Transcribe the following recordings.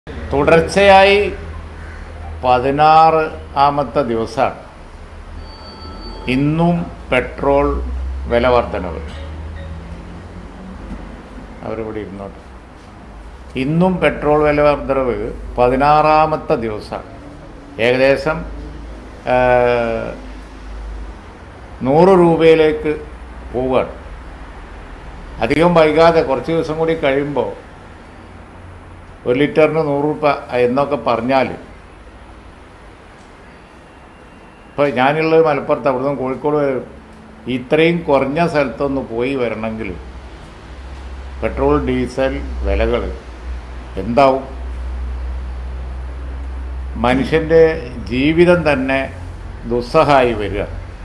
തുടർച്ചയായി പതിനാറ് ആമത്തെ ദിവസമാണ് ഇന്നും പെട്രോൾ വില വർധനവ് അവരിവിടെ ഇരുന്നോട്ടെ ഇന്നും പെട്രോൾ വില വർധനവ് പതിനാറാമത്തെ ദിവസമാണ് ഏകദേശം ആ, നൂറ് രൂപയിലേക്ക് പോവുകയാണ് അധികം വൈകാതെ കുറച്ച് ദിവസം കൂടി കഴിയുമ്പോൾ ഒരു ലിറ്ററിന് നൂറ് രൂപ എന്നൊക്കെ പറഞ്ഞാൽ ഇപ്പോൾ ഞാനുള്ളത് മലപ്പുറത്ത് അവിടുന്ന് കോഴിക്കോട് വരെ ഇത്രയും കുറഞ്ഞ സ്ഥലത്തൊന്ന് പോയി വരണമെങ്കിൽ പെട്രോൾ ഡീസൽ വിലകൾ എന്താവും മനുഷ്യൻ്റെ ജീവിതം തന്നെ ദുസ്സഹമായി വരിക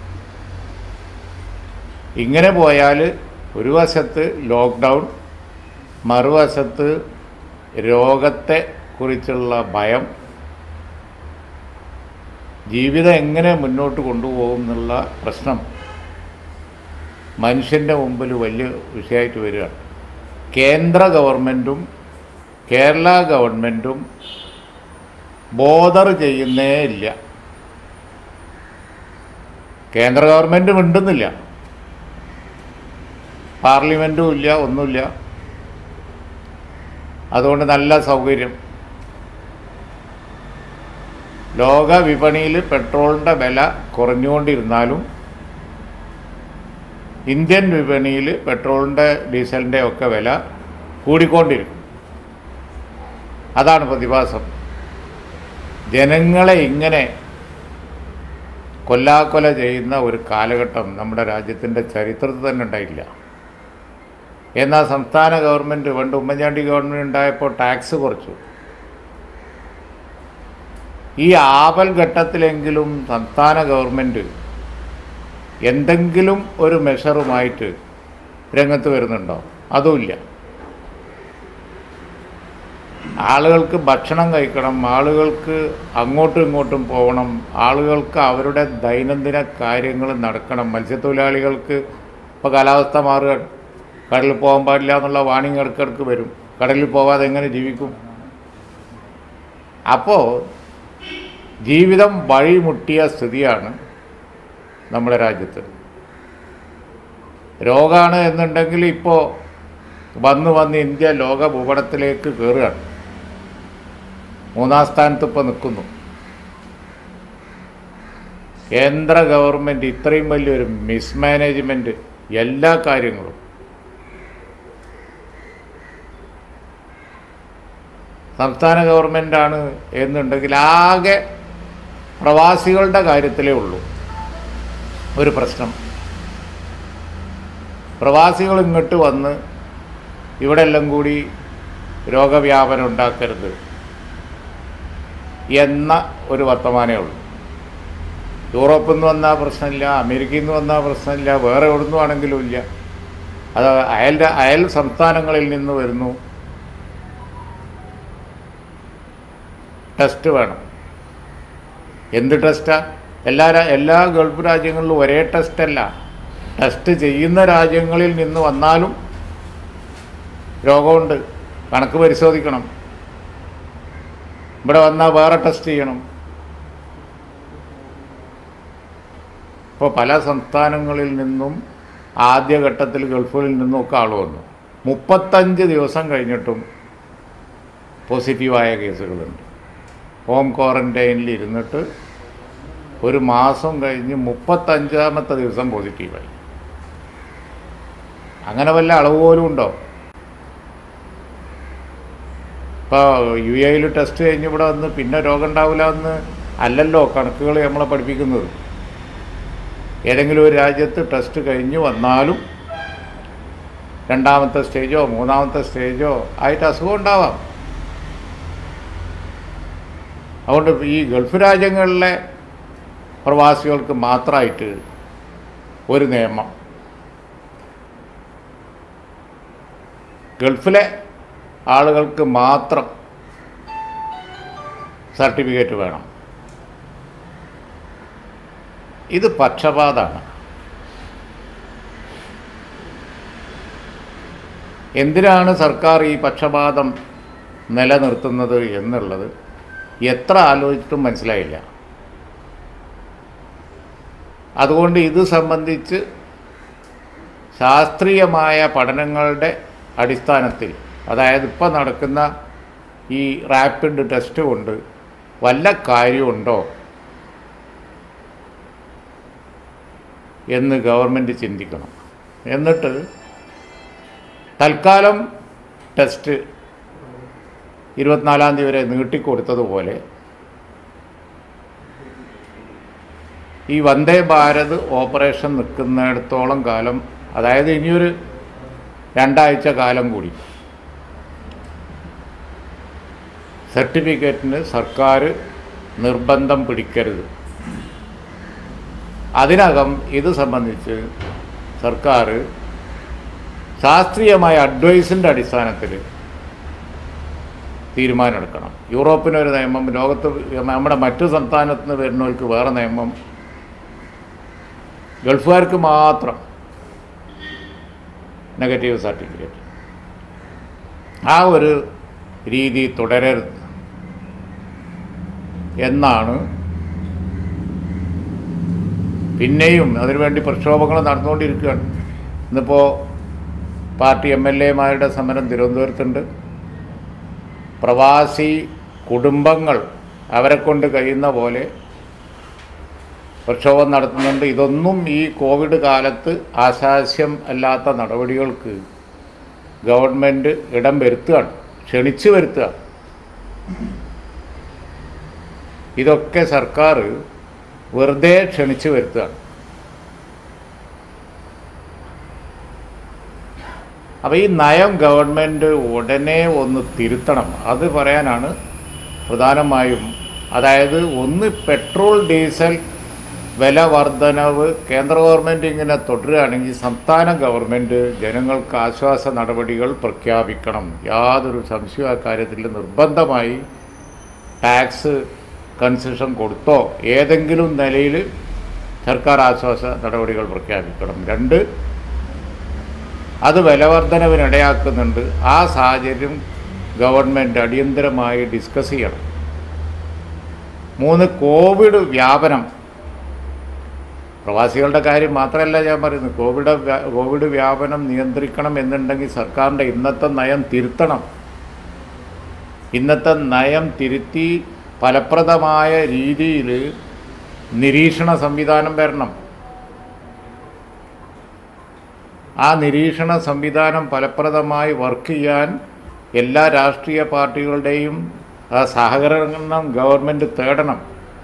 ഇങ്ങനെ പോയാൽ ഒരു വശത്ത് ലോക്ക്ഡൗൺ മറുവശത്ത് രോഗത്തെ കുറിച്ചുള്ള ഭയം ജീവിതം എങ്ങനെ മുന്നോട്ട് കൊണ്ടുപോകും എന്നുള്ള പ്രശ്നം മനുഷ്യൻ്റെ മുമ്പിൽ വലിയ വിഷയമായിട്ട് വരികയാണ് കേന്ദ്ര ഗവൺമെൻറ്റും കേരള ഗവൺമെൻറ്റും ബോധർ ചെയ്യുന്നേ ഇല്ല കേന്ദ്ര ഗവൺമെൻറ് മിണ്ടുന്നില്ല പാർലമെൻറ്റും ഇല്ല ഒന്നുമില്ല അതുകൊണ്ട് നല്ല സൗകര്യം ലോക വിപണിയിൽ പെട്രോളിൻ്റെ വില കുറഞ്ഞുകൊണ്ടിരുന്നാലും ഇന്ത്യൻ വിപണിയിൽ പെട്രോളിൻ്റെ ഡീസലിൻ്റെ ഒക്കെ വില കൂടിക്കൊണ്ടിരിക്കും അതാണ് പ്രതിഭാസം ജനങ്ങളെ ഇങ്ങനെ കൊല്ലാക്കൊല ചെയ്യുന്ന ഒരു കാലഘട്ടം നമ്മുടെ രാജ്യത്തിൻ്റെ ചരിത്രത്തിൽ തന്നെ ഉണ്ടായില്ല എന്നാൽ സംസ്ഥാന ഗവൺമെൻറ് പണ്ട് ഉമ്മൻചാണ്ടി ഗവൺമെൻറ് ഉണ്ടായപ്പോൾ ടാക്സ് കുറച്ചു ഈ ആപൽ ഘട്ടത്തിലെങ്കിലും സംസ്ഥാന ഗവൺമെൻറ് എന്തെങ്കിലും ഒരു മെഷറുമായിട്ട് രംഗത്ത് വരുന്നുണ്ടോ അതുമില്ല ആളുകൾക്ക് ഭക്ഷണം കഴിക്കണം ആളുകൾക്ക് അങ്ങോട്ടും ഇങ്ങോട്ടും പോകണം ആളുകൾക്ക് അവരുടെ ദൈനംദിന കാര്യങ്ങൾ നടക്കണം മത്സ്യത്തൊഴിലാളികൾക്ക് ഇപ്പോൾ കാലാവസ്ഥ മാറുകയാണ് കടലിൽ പോകാൻ പാടില്ല എന്നുള്ള വാണിംഗ് ഇടയ്ക്കിടയ്ക്ക് വരും കടലിൽ പോവാതെ എങ്ങനെ ജീവിക്കും അപ്പോൾ ജീവിതം വഴിമുട്ടിയ സ്ഥിതിയാണ് നമ്മുടെ രാജ്യത്ത് രോഗമാണ് എന്നുണ്ടെങ്കിൽ ഇപ്പോൾ വന്ന് വന്ന് ഇന്ത്യ ലോക ഭൂപടത്തിലേക്ക് കയറുകയാണ് മൂന്നാം സ്ഥാനത്ത് ഇപ്പോൾ നിൽക്കുന്നു കേന്ദ്ര ഗവൺമെൻറ് ഇത്രയും വലിയൊരു മിസ്മാനേജ്മെൻറ്റ് എല്ലാ കാര്യങ്ങളും സംസ്ഥാന ഗവൺമെൻറ്റാണ് എന്നുണ്ടെങ്കിൽ ആകെ പ്രവാസികളുടെ കാര്യത്തിലേ ഉള്ളൂ ഒരു പ്രശ്നം പ്രവാസികൾ ഇങ്ങോട്ട് വന്ന് ഇവിടെ എല്ലാം കൂടി രോഗവ്യാപനം ഉണ്ടാക്കരുത് എന്ന ഒരു വർത്തമാനമേ ഉള്ളൂ യൂറോപ്പിൽ നിന്ന് വന്നാൽ പ്രശ്നമില്ല അമേരിക്കയിൽ നിന്ന് വന്നാൽ പ്രശ്നമില്ല വേറെ എവിടെ നിന്നും ആണെങ്കിലും ഇല്ല അത് അയൽ അയൽ സംസ്ഥാനങ്ങളിൽ നിന്ന് വരുന്നു ടെസ്റ്റ് വേണം എന്ത് ടെസ്റ്റാ എല്ലാ രാ- എല്ലാ ഗൾഫ് രാജ്യങ്ങളിലും ഒരേ ടെസ്റ്റ് അല്ല ടെസ്റ്റ് ചെയ്യുന്ന രാജ്യങ്ങളിൽ നിന്ന് വന്നാലും രോഗമുണ്ട് കണക്ക് പരിശോധിക്കണം ഇവിടെ വന്നാൽ വേറെ ടെസ്റ്റ് ചെയ്യണം ഇപ്പോൾ പല സംസ്ഥാനങ്ങളിൽ നിന്നും ആദ്യഘട്ടത്തിൽ ഗൾഫുകളിൽ നിന്നുമൊക്കെ ആൾ വന്നു മുപ്പത്തഞ്ച് ദിവസം കഴിഞ്ഞിട്ടും പോസിറ്റീവായ കേസുകളുണ്ട് ഹോം ക്വാറൻറ്റൈനിൽ ഇരുന്നിട്ട് ഒരു മാസം കഴിഞ്ഞ് മുപ്പത്തഞ്ചാമത്തെ ദിവസം പോസിറ്റീവായി അങ്ങനെ വല്ല അളവ് പോലും ഉണ്ടോ ഇപ്പോൾ യു എയിൽ ടെസ്റ്റ് കഴിഞ്ഞ് ഇവിടെ വന്ന് പിന്നെ രോഗം ഉണ്ടാവില്ല എന്ന് അല്ലല്ലോ കണക്കുകൾ നമ്മളെ പഠിപ്പിക്കുന്നത് ഏതെങ്കിലും ഒരു രാജ്യത്ത് ടെസ്റ്റ് കഴിഞ്ഞ് വന്നാലും രണ്ടാമത്തെ സ്റ്റേജോ മൂന്നാമത്തെ സ്റ്റേജോ ആയിട്ട് അസുഖം ഉണ്ടാവാം അതുകൊണ്ട് ഈ ഗൾഫ് രാജ്യങ്ങളിലെ പ്രവാസികൾക്ക് മാത്രമായിട്ട് ഒരു നിയമം ഗൾഫിലെ ആളുകൾക്ക് മാത്രം സർട്ടിഫിക്കറ്റ് വേണം ഇത് പക്ഷപാതമാണ് എന്തിനാണ് സർക്കാർ ഈ പക്ഷപാതം നിലനിർത്തുന്നത് എന്നുള്ളത് എത്ര ആലോചിച്ചിട്ടും മനസ്സിലായില്ല അതുകൊണ്ട് ഇത് സംബന്ധിച്ച് ശാസ്ത്രീയമായ പഠനങ്ങളുടെ അടിസ്ഥാനത്തിൽ അതായത് ഇപ്പോൾ നടക്കുന്ന ഈ റാപ്പിഡ് ടെസ്റ്റ് കൊണ്ട് വല്ല കാര്യമുണ്ടോ എന്ന് ഗവൺമെൻറ് ചിന്തിക്കണം എന്നിട്ട് തൽക്കാലം ടെസ്റ്റ് ഇരുപത്തിനാലാം തീയതി വരെ നീട്ടിക്കൊടുത്തതുപോലെ ഈ വന്ദേ ഭാരത് ഓപ്പറേഷൻ നിൽക്കുന്നിടത്തോളം കാലം അതായത് ഇനിയൊരു രണ്ടാഴ്ച കാലം കൂടി സർട്ടിഫിക്കറ്റിന് സർക്കാർ നിർബന്ധം പിടിക്കരുത് അതിനകം ഇത് സംബന്ധിച്ച് സർക്കാർ ശാസ്ത്രീയമായ അഡ്വൈസിൻ്റെ അടിസ്ഥാനത്തിൽ തീരുമാനമെടുക്കണം യൂറോപ്പിനൊരു നിയമം ലോകത്ത് നമ്മുടെ മറ്റു സംസ്ഥാനത്ത് നിന്ന് വരുന്നവർക്ക് വേറെ നിയമം ഗൾഫുകാർക്ക് മാത്രം നെഗറ്റീവ് സർട്ടിഫിക്കറ്റ് ആ ഒരു രീതി തുടരരുത് എന്നാണ് പിന്നെയും അതിനുവേണ്ടി പ്രക്ഷോഭങ്ങൾ നടന്നുകൊണ്ടിരിക്കുകയാണ് ഇന്നിപ്പോൾ പാർട്ടി എം എൽ എമാരുടെ സമരം തിരുവനന്തപുരത്തുണ്ട് പ്രവാസി കുടുംബങ്ങൾ അവരെ കൊണ്ട് കഴിയുന്ന പോലെ പ്രക്ഷോഭം നടത്തുന്നുണ്ട് ഇതൊന്നും ഈ കോവിഡ് കാലത്ത് ആശാസ്യം അല്ലാത്ത നടപടികൾക്ക് ഗവൺമെൻറ് ഇടം വരുത്തുകയാണ് ക്ഷണിച്ചു വരുത്തുക ഇതൊക്കെ സർക്കാർ വെറുതെ ക്ഷണിച്ചു വരുത്തുകയാണ് അപ്പോൾ ഈ നയം ഗവൺമെൻറ് ഉടനെ ഒന്ന് തിരുത്തണം അത് പറയാനാണ് പ്രധാനമായും അതായത് ഒന്ന് പെട്രോൾ ഡീസൽ വില വർധനവ് കേന്ദ്ര ഗവൺമെൻറ് ഇങ്ങനെ തുടരുകയാണെങ്കിൽ സംസ്ഥാന ഗവൺമെൻറ് ജനങ്ങൾക്ക് ആശ്വാസ നടപടികൾ പ്രഖ്യാപിക്കണം യാതൊരു സംശയവും ആ കാര്യത്തിൽ നിർബന്ധമായി ടാക്സ് കൺസെഷൻ കൊടുത്തോ ഏതെങ്കിലും നിലയിൽ സർക്കാർ ആശ്വാസ നടപടികൾ പ്രഖ്യാപിക്കണം രണ്ട് അത് വിലവർധനവിനിടയാക്കുന്നുണ്ട് ആ സാഹചര്യം ഗവൺമെൻറ് അടിയന്തരമായി ഡിസ്കസ് ചെയ്യണം മൂന്ന് കോവിഡ് വ്യാപനം പ്രവാസികളുടെ കാര്യം മാത്രമല്ല ഞാൻ പറയുന്നത് കോവിഡ് വ്യാ- കോവിഡ് വ്യാപനം നിയന്ത്രിക്കണം എന്നുണ്ടെങ്കിൽ സർക്കാരിൻ്റെ ഇന്നത്തെ നയം തിരുത്തണം ഇന്നത്തെ നയം തിരുത്തി ഫലപ്രദമായ രീതിയിൽ നിരീക്ഷണ സംവിധാനം വരണം ആ നിരീക്ഷണ സംവിധാനം ഫലപ്രദമായി വർക്ക് ചെയ്യാൻ എല്ലാ രാഷ്ട്രീയ പാർട്ടികളുടെയും ആ, സഹകരണം ഗവൺമെൻറ് തേടണം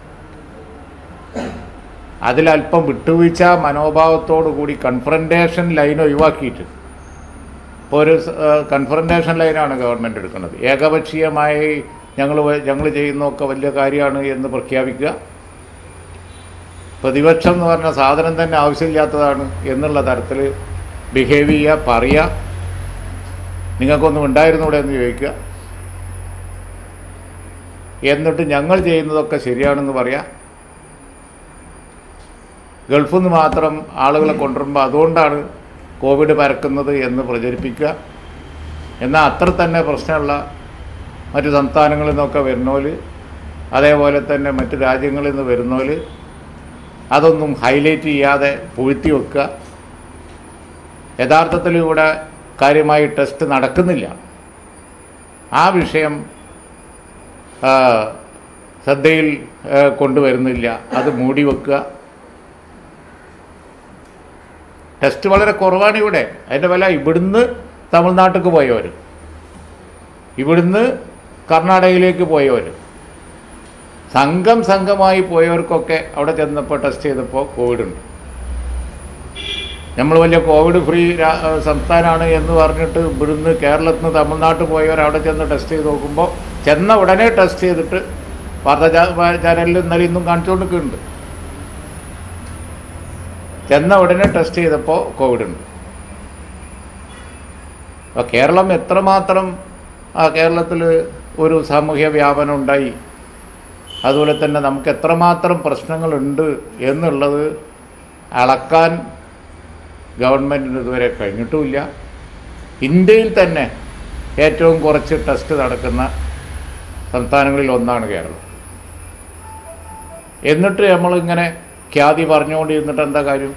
അതിലല്പം വിട്ടുവീഴ്ച മനോഭാവത്തോടു കൂടി കൺഫറൻറ്റേഷൻ ലൈൻ ഒഴിവാക്കിയിട്ട് ഇപ്പോൾ ഒരു കൺഫറൻറ്റേഷൻ ലൈനാണ് ഗവൺമെൻറ് എടുക്കുന്നത് ഏകപക്ഷീയമായി ഞങ്ങൾ ഞങ്ങൾ ചെയ്യുന്നതൊക്കെ വലിയ കാര്യമാണ് എന്ന് പ്രഖ്യാപിക്കുക പ്രതിപക്ഷം എന്ന് പറഞ്ഞ സാധനം തന്നെ ആവശ്യമില്ലാത്തതാണ് എന്നുള്ള തരത്തിൽ ബിഹേവ് ചെയ്യുക പറയുക നിങ്ങൾക്കൊന്നും ഉണ്ടായിരുന്നൂടെ എന്ന് ചോദിക്കുക എന്നിട്ട് ഞങ്ങൾ ചെയ്യുന്നതൊക്കെ ശരിയാണെന്ന് പറയാം ഗൾഫിൽ നിന്ന് മാത്രം ആളുകളെ കൊണ്ടുവരുമ്പോൾ അതുകൊണ്ടാണ് കോവിഡ് പരക്കുന്നത് എന്ന് പ്രചരിപ്പിക്കുക എന്നാൽ അത്ര തന്നെ പ്രശ്നമുള്ള മറ്റു സംസ്ഥാനങ്ങളിൽ നിന്നൊക്കെ വരുന്നവർ അതേപോലെ തന്നെ മറ്റു രാജ്യങ്ങളിൽ നിന്ന് വരുന്നവർ അതൊന്നും ഹൈലൈറ്റ് ചെയ്യാതെ പൂഴ്ത്തി വെക്കുക യഥാർത്ഥത്തിൽ ഇവിടെ കാര്യമായി ടെസ്റ്റ് നടക്കുന്നില്ല ആ വിഷയം ആ, ശ്രദ്ധയിൽ ആ, കൊണ്ടുവരുന്നില്ല അത് മൂടി വെക്കുക ടെസ്റ്റ് വളരെ കുറവാണ് ഇവിടെ അതിൻ്റെ വില ഇവിടുന്ന് തമിഴ്നാട്ടിലേക്ക് പോയവർ ഇവിടുന്ന് കർണാടകയിലേക്ക് പോയവർ സംഘം സംഘമായി പോയവർക്കൊക്കെ അവിടെ ചെന്നപ്പോൾ ടെസ്റ്റ് ചെയ്തപ്പോൾ കോവിഡ് ഉണ്ട് നമ്മൾ വലിയ കോവിഡ് ഫ്രീ രാ- സംസ്ഥാനമാണ് എന്ന് പറഞ്ഞിട്ട് ഇവിടുന്ന് കേരളത്തിൽ നിന്ന് തമിഴ്നാട്ടിൽ പോയവർ അവിടെ ചെന്ന് ടെസ്റ്റ് ചെയ്ത് നോക്കുമ്പോൾ ചെന്ന ഉടനെ ടെസ്റ്റ് ചെയ്തിട്ട് വാർത്താ ചാ- ചാനലിൽ ഇന്നലെ ഇന്നും കാണിച്ചുകൊണ്ടിരിക്കുന്നുണ്ട് ചെന്ന ഉടനെ ടെസ്റ്റ് ചെയ്തപ്പോൾ കോവിഡ് ഉണ്ട് അപ്പോൾ കേരളം എത്രമാത്രം ആ കേരളത്തിൽ ഒരു സാമൂഹ്യ വ്യാപനം ഉണ്ടായി അതുപോലെ തന്നെ നമുക്ക് എത്രമാത്രം പ്രശ്നങ്ങളുണ്ട് എന്നുള്ളത് അളക്കാൻ ഗവൺമെൻറ്റിന് ഇതുവരെ കഴിഞ്ഞിട്ടുമില്ല ഇന്ത്യയിൽ തന്നെ ഏറ്റവും കുറച്ച് ടെസ്റ്റ് നടക്കുന്ന സംസ്ഥാനങ്ങളിൽ ഒന്നാണ് കേരളം എന്നിട്ട് നമ്മളിങ്ങനെ ഖ്യാതി പറഞ്ഞുകൊണ്ടിരുന്നിട്ട് എന്താ കാര്യം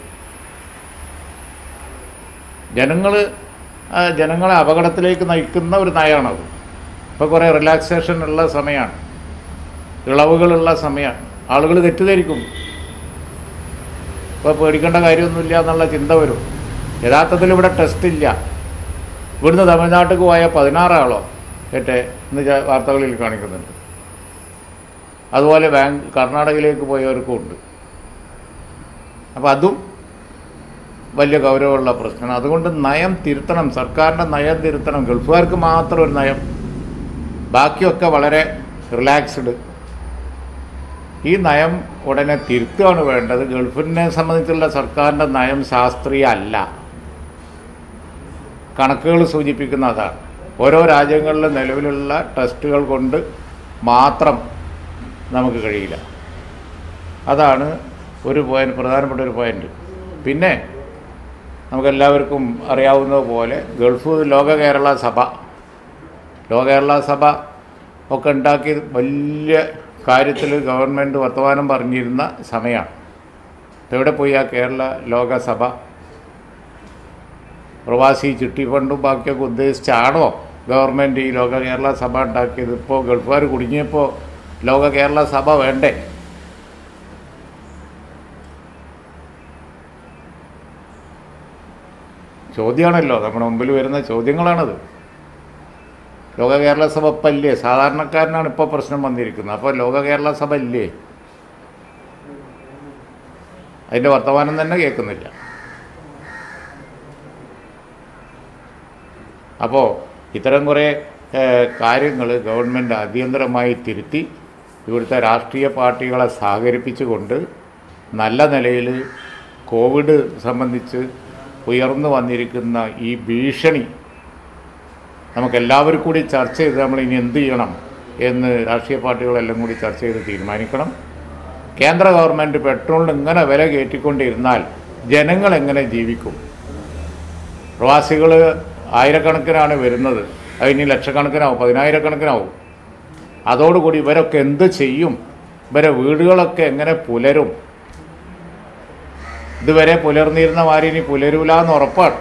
ജനങ്ങൾ ജനങ്ങളെ അപകടത്തിലേക്ക് നയിക്കുന്ന ഒരു നയമാണത് ഇപ്പോൾ കുറേ റിലാക്സേഷൻ ഉള്ള സമയമാണ് ഇളവുകളുള്ള സമയമാണ് ആളുകൾ തെറ്റിദ്ധരിക്കും ഇപ്പോൾ പേടിക്കേണ്ട കാര്യമൊന്നുമില്ല എന്നുള്ള ചിന്ത വരും യഥാർത്ഥത്തിൽ ഇവിടെ ടെസ്റ്റ് ഇല്ല ഇവിടുന്ന് തമിഴ്നാട്ടിൽ പോയ പതിനാറാളോ ഏറ്റേ ഇന്ന് ചെ- വാർത്തകളിൽ കാണിക്കുന്നുണ്ട് അതുപോലെ ബാങ്ക് കർണാടകയിലേക്ക് പോയവർക്കും ഉണ്ട് അപ്പോൾ അതും വലിയ ഗൗരവമുള്ള പ്രശ്നമാണ് അതുകൊണ്ട് നയം തിരുത്തണം സർക്കാരിൻ്റെ നയം തിരുത്തണം ഗൾഫുകാർക്ക് മാത്രം ഒരു നയം ബാക്കിയൊക്കെ വളരെ റിലാക്സ്ഡ് ഈ നയം ഉടനെ തിരുത്തുകയാണ് വേണ്ടത് ഗൾഫിനെ സംബന്ധിച്ചുള്ള സർക്കാരിൻ്റെ നയം ശാസ്ത്രീയ അല്ല കണക്കുകൾ സൂചിപ്പിക്കുന്ന അതാണ് ഓരോ രാജ്യങ്ങളിലും നിലവിലുള്ള ടെസ്റ്റുകൾ കൊണ്ട് മാത്രം നമുക്ക് കഴിയില്ല അതാണ് ഒരു പോയിന്റ് പ്രധാനപ്പെട്ട ഒരു പോയിന്റ് പിന്നെ നമുക്കെല്ലാവർക്കും അറിയാവുന്നതുപോലെ ഗൾഫ് ലോക കേരള സഭ ലോക കേരള സഭ ഒക്കെ ഉണ്ടാക്കി വലിയ കാര്യത്തിൽ ഗവൺമെൻറ് വർത്തമാനം പറഞ്ഞിരുന്ന സമയമാണ് ഇപ്പം എവിടെ പോയി ആ കേരള ലോകസഭ പ്രവാസി ചിട്ടി ഫണ്ടും ബാക്കിയൊക്കെ ഉദ്ദേശിച്ചാണോ ഗവൺമെൻറ് ഈ ലോക കേരള സഭ ഉണ്ടാക്കിയത് ഇപ്പോൾ ഗൾഫുകാർ കുടുങ്ങിയപ്പോൾ ലോക കേരള സഭ വേണ്ടേ ചോദ്യമാണല്ലോ നമ്മുടെ മുമ്പിൽ വരുന്ന ചോദ്യങ്ങളാണത് ലോക കേരള സഭ ഇപ്പം ഇല്ലേ സാധാരണക്കാരനാണ് ഇപ്പോൾ പ്രശ്നം വന്നിരിക്കുന്നത് അപ്പോൾ ലോക കേരള സഭ ഇല്ലേ അതിൻ്റെ വർത്തമാനം തന്നെ കേൾക്കുന്നില്ല അപ്പോൾ ഇത്തരം കുറേ കാര്യങ്ങൾ ഗവൺമെൻറ് അടിയന്തരമായി തിരുത്തി ഇവിടുത്തെ രാഷ്ട്രീയ പാർട്ടികളെ സഹകരിപ്പിച്ചുകൊണ്ട് നല്ല നിലയിൽ കോവിഡ് സംബന്ധിച്ച് ഉയർന്നു വന്നിരിക്കുന്ന ഈ ഭീഷണി നമുക്കെല്ലാവരും കൂടി ചർച്ച ചെയ്ത് നമ്മൾ ഇനി എന്ത് ചെയ്യണം എന്ന് രാഷ്ട്രീയ പാർട്ടികളെല്ലാം കൂടി ചർച്ച ചെയ്ത് തീരുമാനിക്കണം കേന്ദ്ര ഗവൺമെൻറ് പെട്രോളിന് ഇങ്ങനെ വില കയറ്റിക്കൊണ്ടിരുന്നാൽ ജനങ്ങൾ എങ്ങനെ ജീവിക്കും പ്രവാസികൾ ആയിരക്കണക്കിനാണ് വരുന്നത് അതിന് ലക്ഷക്കണക്കിനാവും പതിനായിരക്കണക്കിനാവും അതോടുകൂടി ഇവരൊക്കെ എന്ത് ചെയ്യും ഇവരെ വീടുകളൊക്കെ എങ്ങനെ പുലരും ഇതുവരെ പുലർന്നിരുന്ന മാതിരി ഇനി പുലരൂല എന്ന് ഉറപ്പാണ്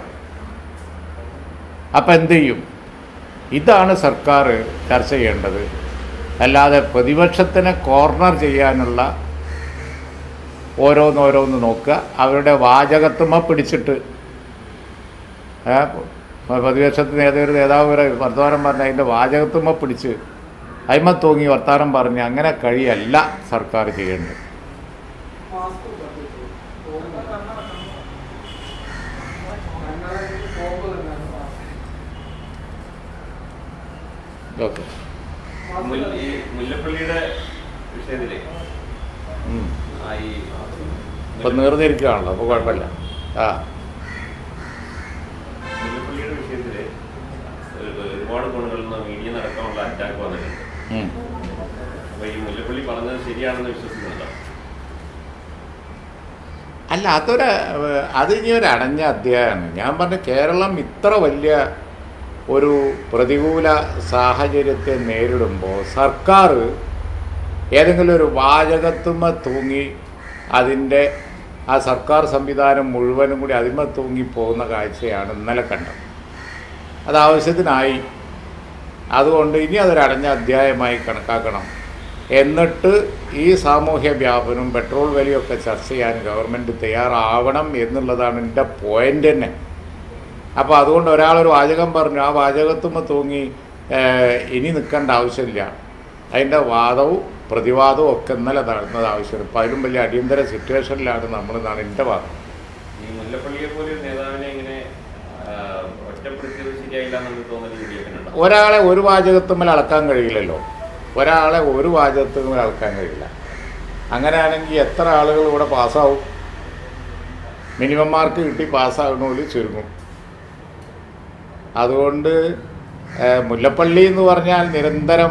അപ്പം എന്ത് ചെയ്യും ഇതാണ് സർക്കാർ ചർച്ച ചെയ്യേണ്ടത് അല്ലാതെ പ്രതിപക്ഷത്തിനെ കോർണർ ചെയ്യാനുള്ള ഓരോന്നോരോന്ന് നോക്കുക അവരുടെ വാചകത്തുമ പിടിച്ചിട്ട് ഏ, പ്രതിപക്ഷത്തിന് ഏതൊരു നേതാവ് വരെ വർത്തമാനം പറഞ്ഞ അതിൻ്റെ വാചകത്തുമ പിടിച്ച് അയിമ തൂങ്ങി വർത്താനം പറഞ്ഞ് അങ്ങനെ കഴിയല്ല സർക്കാർ ചെയ്യേണ്ടത് ഓക്കെ മുല്ല- ഈ മുല്ലപ്പള്ളിയുടെ വിഷയത്തില് ഉം. ആ ഈ ഇപ്പം നീർന്നിരിക്കുകയാണല്ലോ അപ്പോൾ കുഴപ്പമില്ല ആ മുല്ലപ്പള്ളിയുടെ വിഷയത്തില് ഒരു- ഒരുപാട് കോണുകളിൽ നിന്ന് മീഡിയ നടക്കാനുള്ള അറ്റാക്ക് വന്നിട്ടുണ്ട് ഉം. അപ്പൊ ഈ മുല്ലപ്പള്ളി പറഞ്ഞത് ശരിയാണെന്ന് വിശ്വസിക്കുന്നുണ്ടോ അല്ല അതൊരു അത് ഇനി ഒരു അടഞ്ഞ അധ്യായമാണ് ഞാൻ പറഞ്ഞ കേരളം ഇത്ര വലിയ ഒരു പ്രതികൂല സാഹചര്യത്തെ നേരിടുമ്പോൾ സർക്കാർ ഏതെങ്കിലും ഒരു വാചകത്തുമ്മ തൂങ്ങി അതിൻ്റെ ആ സർക്കാർ സംവിധാനം മുഴുവനും കൂടി അതിന്മ തൂങ്ങി പോകുന്ന കാഴ്ചയാണ് ഇന്നലെ കണ്ടത് അത് ആവശ്യത്തിനായി അതുകൊണ്ട് ഇനി അതൊരു അടഞ്ഞ അധ്യായമായി കണക്കാക്കണം എന്നിട്ട് ഈ സാമൂഹ്യ വ്യാപനം പെട്രോൾ വിലയൊക്കെ ചർച്ച ചെയ്യാൻ ഗവൺമെൻറ് തയ്യാറാവണം എന്നുള്ളതാണ് എൻ്റെ പോയിൻ്റ് തന്നെ അപ്പോൾ അതുകൊണ്ട് ഒരാളൊരു വാചകം പറഞ്ഞു ആ വാചകത്തുമ്മ തൂങ്ങി ഏഹ്, ഇനി നിൽക്കേണ്ട ആവശ്യമില്ല അതിൻ്റെ വാദവും പ്രതിവാദവും ഒക്കെ ഇന്നലെ നടന്നത് ആവശ്യമാണ് ഇപ്പം അതിലും വലിയ അടിയന്തര സിറ്റുവേഷനിലാണ് നമ്മളെന്നാണ് എൻ്റെ വാദം ഈ മുല്ലപ്പള്ളിയെ പോലെ ഒരു നേതാവിനെ ഇങ്ങനെ ആ, ഒറ്റപ്പെടുത്തിയത് ശരിയായില്ല എന്നൊരു തോന്നൽ യുഡിഎഫിനുണ്ടോ ഒരാളെ ഒരു വാചകത്തുമ്മൽ അളക്കാൻ കഴിയില്ലല്ലോ ഒരാളെ ഒരു വാചകത്തുമ്മൽ അളക്കാൻ കഴിയില്ല അങ്ങനെയാണെങ്കിൽ എത്ര ആളുകൾ ഇവിടെ പാസ്സാവും മിനിമം മാർക്ക് കിട്ടി പാസ്സാകണമെങ്കിൽ ചുരുങ്ങും അതുകൊണ്ട് ഏഹ്, മുല്ലപ്പള്ളി എന്ന് പറഞ്ഞാൽ നിരന്തരം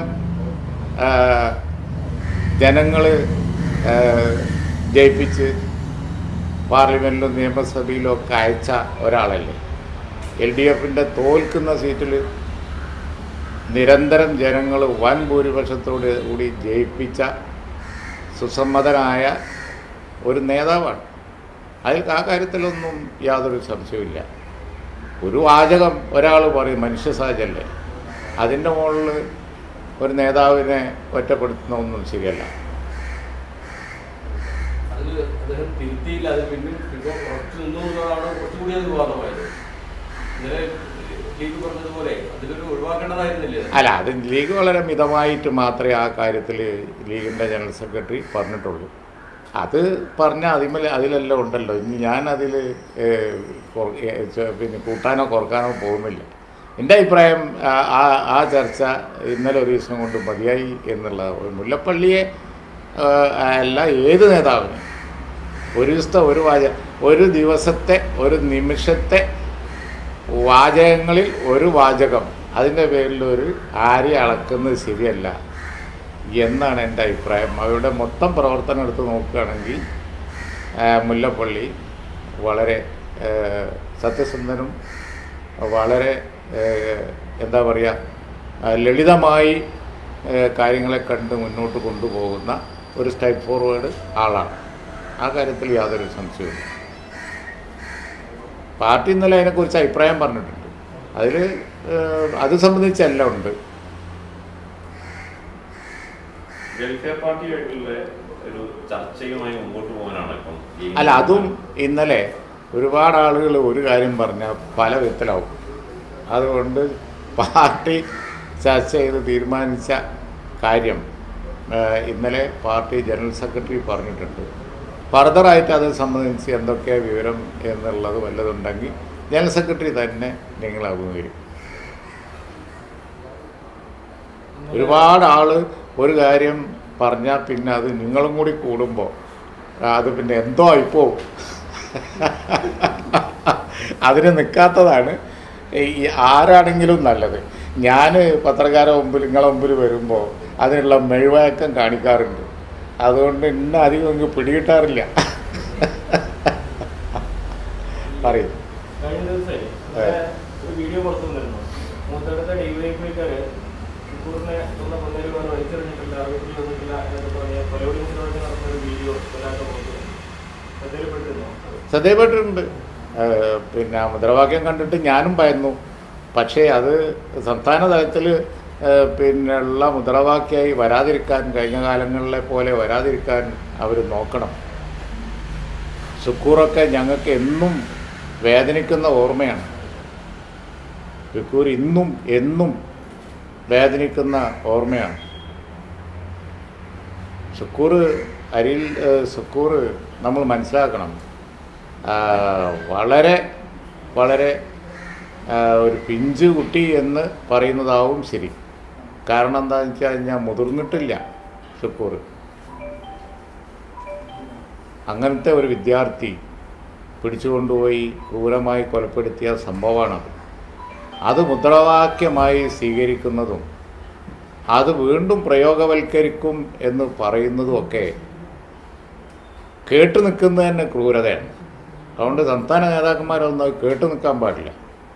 ജനങ്ങൾ ജയിപ്പിച്ച് പാർലമെൻറ്റിലും നിയമസഭയിലും ഒക്കെ അയച്ച ഒരാളല്ലേ എൽ ഡി എഫിൻ്റെ തോൽക്കുന്ന സീറ്റിൽ നിരന്തരം ജനങ്ങൾ വൻ ഭൂരിപക്ഷത്തോട് കൂടി ജയിപ്പിച്ച സുസമ്മതനായ ഒരു നേതാവാണ് അതിൽ ആ കാര്യത്തിലൊന്നും യാതൊരു സംശയമില്ല ഒരു വാചകം ഒരാൾ പറയും മനുഷ്യ സഹജല്ലേ അതിൻ്റെ മുകളിൽ ഒരു നേതാവിനെ ഒറ്റപ്പെടുത്തുന്ന ഒന്നും ശരിയല്ല അതിൽ അദ്ദേഹം തിരുത്തിയില്ല അത് പിന്നിൽ ഇപ്പോൾ ഉറച്ചു നിന്നു എന്നുള്ളതാണ് കുറച്ചുകൂടി അത് വിവാദമായത് ഇന്നലെ ലീഗ് പറഞ്ഞതുപോലെ അതിലൊരു ഒഴിവാക്കേണ്ടതായിരുന്നില്ലേ അത്? അല്ല അത് ലീഗ് വളരെ മിതമായിട്ട് മാത്രമേ ആ കാര്യത്തിൽ ലീഗിൻ്റെ ജനറൽ സെക്രട്ടറി പറഞ്ഞിട്ടുള്ളൂ അത് പറഞ്ഞ അതിമേൽ അതിലെല്ലാം ഉണ്ടല്ലോ ഇനി ഞാൻ അതിൽ പിന്നെ കൂട്ടാനോ കുറക്കാനോ പോകുന്നില്ല എൻ്റെ അഭിപ്രായം ആ- ആ ആ ചർച്ച ഇന്നലെ ഒരു ദിവസം കൊണ്ട് മതിയായി എന്നുള്ള മുല്ലപ്പള്ളിയെ ആ, അല്ല ഏത് നേതാവിനും ഒരു ദിവസത്തെ ഒരു വാച ഒരു ദിവസത്തെ ഒരു നിമിഷത്തെ വാചകങ്ങളിൽ ഒരു വാചകം അതിൻ്റെ പേരിൽ ഒരു ആരെ അളക്കുന്നത് ശരിയല്ല എന്നാണ് എൻ്റെ അഭിപ്രായം അവരുടെ മൊത്തം പ്രവർത്തനം എടുത്ത് നോക്കുകയാണെങ്കിൽ ആ, മുല്ലപ്പള്ളി വളരെ ആ, സത്യസന്ധനും വളരെ ആ, എന്താ പറയുക ആ, ലളിതമായി ആ, കാര്യങ്ങളെ കണ്ട് മുന്നോട്ട് കൊണ്ടുപോകുന്ന ഒരു സ്റ്റെപ്പ് ഫോർവേഡ് ആളാണ് ആ കാര്യത്തിൽ യാതൊരു സംശയവുമില്ല പാർട്ടി ഇന്നലെ അതിനെക്കുറിച്ച് അഭിപ്രായം പറഞ്ഞിട്ടുണ്ട് അതിൽ അത് സംബന്ധിച്ചെല്ലാം ഉണ്ട് വെൽഫെയർ പാർട്ടിയായിട്ടുള്ള ഒരു ചർച്ചയുമായി മുമ്പോട്ട് പോകാനാണ് ഇപ്പം ലീഗ് അല്ല അതും ഇന്നലെ ഒരുപാട് ആളുകൾ ഒരു കാര്യം പറഞ്ഞാൽ പല വിധത്തിലാവും അതുകൊണ്ട് പാർട്ടി ചർച്ച ചെയ്ത് തീരുമാനിച്ച കാര്യം ആ, ഇന്നലെ പാർട്ടി ജനറൽ സെക്രട്ടറി പറഞ്ഞിട്ടുണ്ട് ഫർദറായിട്ട് അത് സംബന്ധിച്ച് എന്തൊക്കെയാ വിവരം എന്നുള്ളത് വല്ലതുണ്ടെങ്കിൽ ജനറൽ സെക്രട്ടറി തന്നെ നിങ്ങൾ അഭിമുഖീകരിക്കും ഒരുപാട് ആൾ ഒരു കാര്യം പറഞ്ഞാൽ പിന്നെ അത് നിങ്ങളും കൂടി കൂടുമ്പോൾ അത് പിന്നെ എന്തോ ആയിപ്പോവും അതിന് നിൽക്കാത്തതാണ് ഈ ആരാണെങ്കിലും നല്ലത് ഞാൻ പത്രക്കാരെ മുമ്പിൽ നിങ്ങളെ മുമ്പിൽ വരുമ്പോൾ അതിനുള്ള മെഴുവഴക്കം കാണിക്കാറുണ്ട് അതുകൊണ്ട് ഇന്ന അധികം എനിക്ക് പിടികിട്ടാറില്ല പറയും കഴിഞ്ഞ ദിവസമേ ഏ. ഒരു വീഡിയോ പുറത്തു വന്നിരുന്നു മൂത്തടുത്ത ഡിവൈഎഫ്ഐക്കാര് ഷുക്കൂറിനെ സ്വന്തം പൊന്നേരുമാർ വലിച്ചെറിഞ്ഞിട്ടില്ല അറിവിൽ വന്നിട്ടില്ല എന്നൊക്കെ പറഞ്ഞ് കൊലയോടി മുന്നോട്ട് നടന്ന ഒരു വീഡിയോ ഒരാൾക്ക് പുറത്തു വന്നു. ശ്രദ്ധയിൽപ്പെട്ടിരുന്നോ അത്? ശ്രദ്ധയപ്പെട്ടിട്ടുണ്ട് ഏഹ് പിന്നെ ആ മുദ്രാവാക്യം കണ്ടിട്ട് ഞാനും ഭയന്നു പക്ഷേ അത് സംസ്ഥാന തലത്തിൽ പിന്നെ ഉള്ള മുദ്രാവാക്യമായി വരാതിരിക്കാൻ കഴിഞ്ഞ കാലങ്ങളിലെ പോലെ വരാതിരിക്കാൻ അവർ നോക്കണം സുക്കൂറൊക്കെ ഞങ്ങൾക്ക് എന്നും വേദനിക്കുന്ന ഓർമ്മയാണ് സുക്കൂർ ഇന്നും എന്നും വേദനിക്കുന്ന ഓർമ്മയാണ് സുക്കൂർ അരിയിൽ ഏഹ് സുക്കൂർ നമ്മൾ മനസ്സിലാക്കണം ആ, വളരെ വളരെ ആ, ഒരു പിഞ്ച് കുട്ടി എന്ന് പറയുന്നതാവും ശരി കാരണം എന്താണെന്ന് വെച്ച് കഴിഞ്ഞാൽ മുതിർന്നിട്ടില്ല ഷുക്കൂർ അങ്ങനത്തെ ഒരു വിദ്യാർത്ഥി പിടിച്ചുകൊണ്ടുപോയി ക്രൂരമായി കൊലപ്പെടുത്തിയ സംഭവമാണത് അത് മുദ്രാവാക്യമായി സ്വീകരിക്കുന്നതും അത് വീണ്ടും പ്രയോഗവൽക്കരിക്കും എന്ന് പറയുന്നതുമൊക്കെ കേട്ടു നിൽക്കുന്നത് തന്നെ ക്രൂരതയാണ് അതുകൊണ്ട് സംസ്ഥാന നേതാക്കന്മാരൊന്നും അത് കേട്ടു നിൽക്കാൻ പാടില്ല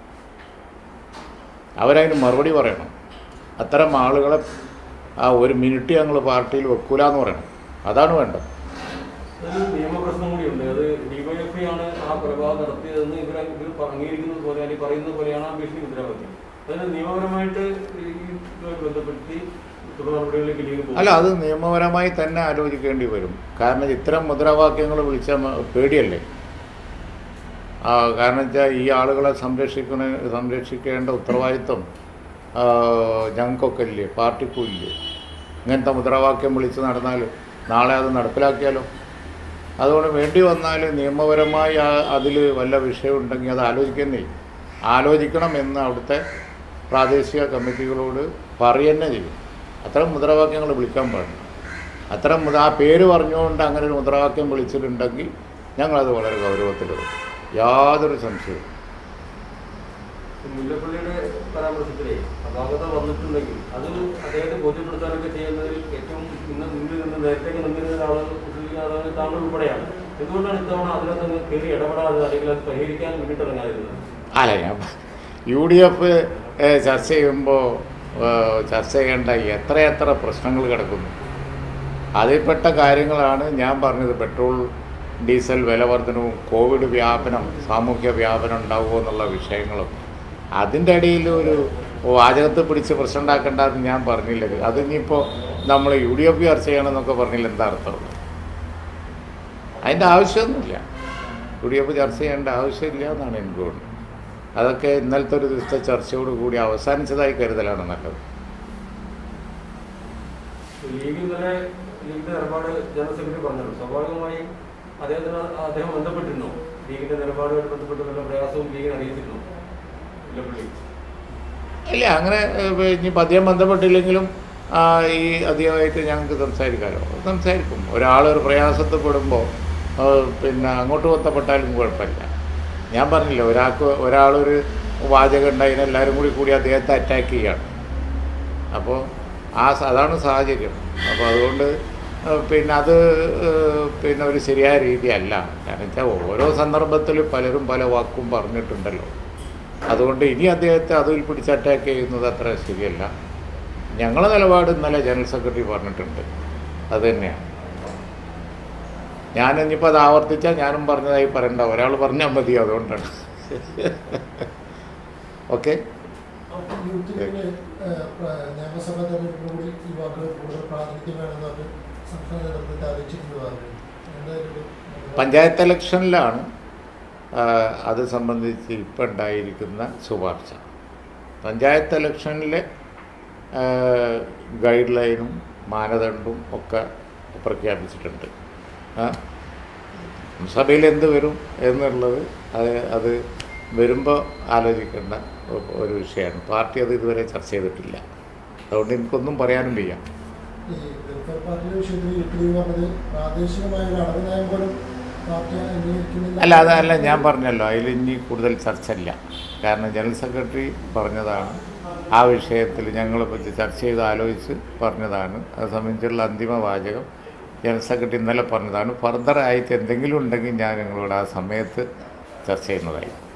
അവരതിന് മറുപടി പറയണം അത്തരം ആളുകളെ ആ ഒരു മിനിറ്റ് ഞങ്ങൾ പാർട്ടിയിൽ വെക്കൂല എന്ന് പറയണം അതാണ് വേണ്ടത് അതൊരു നിയമപ്രശ്നം കൂടിയുണ്ട് അത് ഡിവൈഎഫ്ഐ ആണ് ആ കൊലപാതകം നടത്തിയതെന്ന് ഇവർ ഇവർ അംഗീകരിക്കുന്നത് പോലെ അല്ലെങ്കിൽ പറയുന്നത് പോലെയാണ് ആ ഭീഷണി മുദ്രാവാക്യം അതിന് നിയമപരമായിട്ട് ഈ ഇതുമായി ബന്ധപ്പെടുത്തി തുടർ നടപടികളിലേക്ക് ലീഗ് പോകും അല്ല അത് നിയമപരമായി തന്നെ ആലോചിക്കേണ്ടി വരും കാരണം ഇത്തരം മുദ്രാവാക്യങ്ങൾ വിളിച്ച പേടിയല്ലേ ആ, കാരണം വെച്ചാൽ ഈ ആളുകളെ സംരക്ഷിക്കുന്ന സംരക്ഷിക്കേണ്ട ഉത്തരവാദിത്വം ആ, ഞങ്ങൾക്കൊക്കെ ഇല്ലേ പാർട്ടിക്കും ഇല്ലേ ഇങ്ങനത്തെ മുദ്രാവാക്യം വിളിച്ച് നടന്നാൽ നാളെ അത് നടപ്പിലാക്കിയാലോ അതുകൊണ്ട് വേണ്ടി വന്നാൽ നിയമപരമായി അതിൽ വല്ല വിഷയമുണ്ടെങ്കിൽ അത് ആലോചിക്കുന്നേ ആലോചിക്കണം എന്ന് അവിടുത്തെ പ്രാദേശിക കമ്മിറ്റികളോട് പറയുന്നെ ചെയ്യും അത്തരം മുദ്രാവാക്യങ്ങൾ വിളിക്കാൻ പാടില്ല അത്തരം മുദ്ര ആ പേര് പറഞ്ഞുകൊണ്ട് അങ്ങനെ ഒരു മുദ്രാവാക്യം വിളിച്ചിട്ടുണ്ടെങ്കിൽ ഞങ്ങളത് വളരെ ഗൗരവത്തിലെടുക്കും യാതൊരു സംശയവും മുല്ലപ്പള്ളിയുടെ പരാമർശത്തിലെ അപാകത വന്നിട്ടുണ്ടെങ്കിൽ അത് അദ്ദേഹത്തെ ബോധ്യപ്പെടുത്താനൊക്കെ ചെയ്യുന്നതിൽ ഏറ്റവും ഇന്ന് മുന്നിൽ നിന്ന് നേരത്തെ നിന്നിരുന്ന ഒരാൾ ഉദ്ദേശിക്കുന്നത് താങ്കൾ ഉൾപ്പെടെയാണ് എന്തുകൊണ്ടാണ് ഇത്തവണ അതിനകത്ത് കയറി ഇടപെടാതെ അല്ലെങ്കിൽ അത് പരിഹരിക്കാൻ മുന്നിട്ടിറങ്ങാതിരുന്നത് അല്ല ഞാൻ യു ഡി എഫ് ചർച്ച ചെയ്യുമ്പോൾ ഏഹ്, ചർച്ച ചെയ്യേണ്ട എത്രയെത്ര പ്രശ്നങ്ങൾ കിടക്കുന്നു അതിൽപ്പെട്ട കാര്യങ്ങളാണ് ഞാൻ പറഞ്ഞത് പെട്രോൾ ഡീസൽ വില വർധനവും കോവിഡ് വ്യാപനം സാമൂഹ്യ വ്യാപനം ഉണ്ടാവുമോ എന്നുള്ള വിഷയങ്ങളും അതിൻ്റെ ഇടയിൽ ഒരു വാചകത്തെ പിടിച്ച് പ്രശ്നം ഉണ്ടാക്കേണ്ടതെന്ന് ഞാൻ പറഞ്ഞില്ല അത് ഇനിയിപ്പോൾ നമ്മൾ യു ഡി എഫ് ചർച്ച ചെയ്യണമെന്നൊക്കെ പറഞ്ഞില്ല എന്താ അർത്ഥമുള്ളത് അതിൻ്റെ ആവശ്യമൊന്നുമില്ല യു ഡി എഫ് ചർച്ച ചെയ്യേണ്ട ആവശ്യമില്ല എന്നാണ് എനിക്ക് തോന്നുന്നത് അതൊക്കെ ഇന്നലത്തെ ഒരു ദിവസത്തെ ചർച്ചയോട് കൂടി അവസാനിച്ചതായി കരുതലാണ് നല്ലത് ലീഗ് ഇന്നലെ ലീഗിന്റെ നിലപാട് ജനറൽ സെക്രട്ടറി പറഞ്ഞല്ലോ സ്വാഭാവികമായും അദ്ദേഹത്തിന് അദ്ദേഹം ബന്ധപ്പെട്ടിരുന്നു ലീഗിന്റെ നിലപാടുമായിട്ട് ബന്ധപ്പെട്ട് വല്ല പ്രയാസവും ലീഗിനെ അറിയിച്ചിരുന്നു മുല്ലപ്പള്ളി ഇല്ല അങ്ങനെ ഏഹ്, ഇനിയിപ്പോൾ അധികം ബന്ധപ്പെട്ടില്ലെങ്കിലും ആ, ഈ അധികമായിട്ട് ഞങ്ങൾക്ക് സംസാരിക്കാമല്ലോ സംസാരിക്കും ഒരാൾ ഒരു പ്രയാസത്തിൽ പെടുമ്പോൾ പിന്നെ അങ്ങോട്ട് ബന്ധപ്പെട്ടാലും കുഴപ്പമില്ല ഞാൻ പറഞ്ഞില്ല ഒരാൾക്ക് ഒരാളൊരു വാചകം ഉണ്ടായിന് എല്ലാവരും കൂടി കൂടി അദ്ദേഹത്തെ അറ്റാക്ക് ചെയ്യാണ് അപ്പോൾ ആ സ- അതാണ് സാഹചര്യം അപ്പോൾ അതുകൊണ്ട് ഏഹ്, പിന്നെ അത് ഏഹ്, പിന്നെ ഒരു ശരിയായ രീതിയല്ല കാരണം വെച്ചാൽ ഓരോ സന്ദർഭത്തിൽ പലരും പല വാക്കും പറഞ്ഞിട്ടുണ്ടല്ലോ അതുകൊണ്ട് ഇനി അദ്ദേഹത്തെ അതിൽ പിടിച്ച് അറ്റാക്ക് ചെയ്യുന്നത് അത്ര ശരിയല്ല ഞങ്ങളെ നിലപാട് ഇന്നലെ ജനറൽ സെക്രട്ടറി പറഞ്ഞിട്ടുണ്ട് അത് തന്നെയാണ് ഞാൻ ഇനിയിപ്പോൾ അത് ആവർത്തിച്ചാൽ ഞാനും പറഞ്ഞതായി പറയണ്ട ഒരാൾ പറഞ്ഞാൽ മതി അതുകൊണ്ടാണ് ഓക്കെ അപ്പോൾ യൂത്ത് ലീഗ് ഏഹ്, പ്ര- നിയമസഭാ തെരഞ്ഞെടുപ്പിന് കൂടി യുവാക്കൾ കൂടുതൽ പ്രാതിനിധ്യം വേണമെന്ന് പറഞ്ഞ് സംസ്ഥാന നേതൃത്വത്തെ അറിയിച്ചിട്ടുണ്ട് പറഞ്ഞു എന്തായാലും പഞ്ചായത്ത് ഇലക്ഷനിലാണ് ആ, അത് സംബന്ധിച്ച് ഇപ്പം ഉണ്ടായിരിക്കുന്ന ശുപാർശ പഞ്ചായത്ത് ഇലക്ഷനിലെ ഗൈഡ് ലൈനും മാനദണ്ഡവും ഒക്കെ പ്രഖ്യാപിച്ചിട്ടുണ്ട് ആ, സഭയിൽ എന്ത് വരും എന്നുള്ളത് അത് അത് വരുമ്പോൾ ആലോചിക്കേണ്ട ഒ- ഒരു വിഷയമാണ് പാർട്ടി അത് ഇതുവരെ ചർച്ച ചെയ്തിട്ടില്ല അതുകൊണ്ട് എനിക്കൊന്നും പറയാനും വയ്യ ഈ വെൽഫെയർ പാർട്ടിയുടെ വിഷയത്തിൽ യൂത്ത് ലീഗ് പറഞ്ഞത് പ്രാദേശികമായ ഒരു അടവ് നയം പോലും പാർട്ടി അംഗീകരിക്കുന്നില്ല അല്ല അതല്ല ഞാൻ പറഞ്ഞല്ലോ അതിൽ ഇനി കൂടുതൽ ചർച്ച ഇല്ല കാരണം ജനറൽ സെക്രട്ടറി പറഞ്ഞതാണ് ആ വിഷയത്തിൽ ഞങ്ങൾ പറ്റി ചർച്ച ചെയ്ത് ആലോചിച്ച് പറഞ്ഞതാണ് അത് സംബന്ധിച്ചുള്ള അന്തിമ വാചകം ജനറൽ സെക്രട്ടറി ഇന്നലെ പറഞ്ഞതാണ് ഫർദർ ആയിട്ട് എന്തെങ്കിലും ഉണ്ടെങ്കിൽ ഞാൻ നിങ്ങളോട് ആ സമയത്ത് ചർച്ച ചെയ്യുന്നതായിരിക്കും